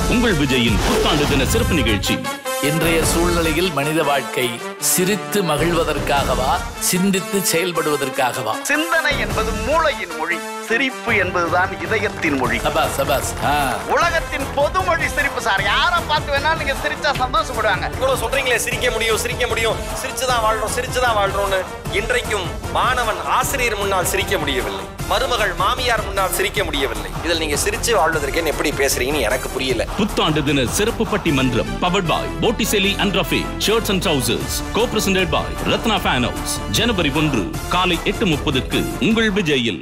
உங்கள் விஜயின் புத்தாண்டு தின சிறப்பு நிகழ்ச்சி இன்றைய சூழ்நிலையில் மனித வாழ்க்கை சிரித்து மகிழ்வதற்காகவா சிந்தித்து செயல்படுவதற்காகவா சிந்தனை என்பது மூளையின் மொழி சிரிப்பு என்பதுதான் இதயத்தின் மொழி சபாஸ் சபாஸ் ஆ. உலகத்தின் பொதுமொழி சிரிப்பு சார் யாரை பார்த்து வேணாலும் நீங்க சிரிச்சா சந்தோஷப்படுவாங்க இவ்வளவு சொல்றீங்களே சிரிக்க முடியும் சிரிக்க முடியும் சிரிச்சுதான் வாழ்றோம் சிரிச்சுதான் வாழ்றோம்னு இன்றைக்கும் மாணவன் ஆசிரியர் முன்னால் சிரிக்க முடியவில்லை மருமகள் மாமியார் முன்னால் சிரிக்க முடியவில்லை இதில் நீங்க சிரிச்சு வாழ்வதற்கேன்னு எப்படி பேசுறீங்கன்னு எனக்கு புரியல புத்தாண்டு தின சிறப்பு பட்டிமன்றம் பவர்ட் பாய் போட்டிசெலி அண்ட் ரஃபே shirts and trousers co presented by Ratna fan house ஜனவரி ஒன்று காலை எட்டு முப்பதுக்கு உங்கள் விஜயில்